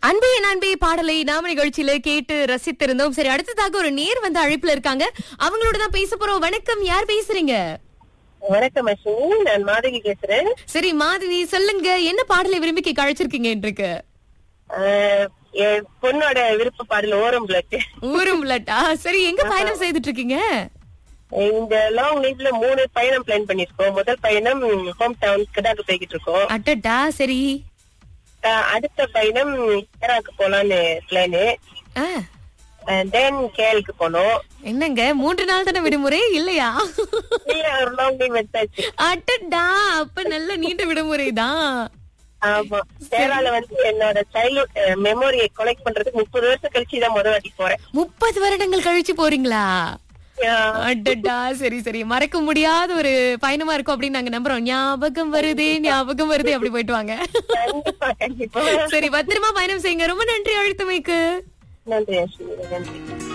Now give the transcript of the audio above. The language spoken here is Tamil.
அன்பே அன்பே பாடலை நாம நிகழ்ச்சியில கேட்டு ரசித்திருந்தோம் சரி அடுத்ததாக ஒரு நேர் வந்து அழைப்புல இருக்காங்க அவங்களோட தான் பேச போறோம் வணக்கம் யார் பேசுறீங்க வணக்கம் அஸ்வினி நான் மாதவி பேசுறேன் சரி மாதவி சொல்லுங்க என்ன பாடலை விரும்பி கேட்க அழைச்சிருக்கீங்க இன்றைக்கு ஆஹ் என் பொண்ணோட விருப்ப பாடல் ஓரம் பிளட் ஊரும் உள்ளட்டா சரி எங்க பயணம் செய்துட்டு இருக்கீங்க இந்த லாங் லீவ்ல மூணு பயணம் பிளான் பண்ணிருக்கோம் முதல் பயணம் ஹோம் டவுன் கிடாக்கு போய்கிட்டு இருக்கோம் அட்டட்டா சரி ஆஹ் அடுத்த பயணம் கேராக்கு போலான்னு பிளானு ஆ, தென் கேலுக்கு போனோம் என்னங்க மூன்று நாள் தானே விடுமுறை இல்லையா இல்ல ஒரு லாங் லீவ் எடுத்தாச்சு அட்டட்டா அப்ப நல்ல நீண்ட விடுமுறை தான் ஆமா கேரளால வந்து என்னோட சைல்ட்ஹுட் மெமோரியை கொலெக்ட் பண்றதுக்கு முப்பது வருஷம் கழிச்சு தான் முதல் வாட்டி போறேன் முப்பது வருடங்கள் கழிச்சு போறீங்களா ஆஹ் அடடா சரி சரி மறக்க முடியாத ஒரு பயணமா இருக்கும் அப்படின்னு நாங்க நம்புறோம் ஞாபகம் வருதே ஞாபகம் வருதே அப்படி போயிட்டு வாங்க கண்டிப்பா கண்டிப்பா சரி பத்திரமா பயணம் செய்யுங்க ரொம்ப நன்றி அழுத்தமைக்கு நன்றி அஸ்வினி நன்றி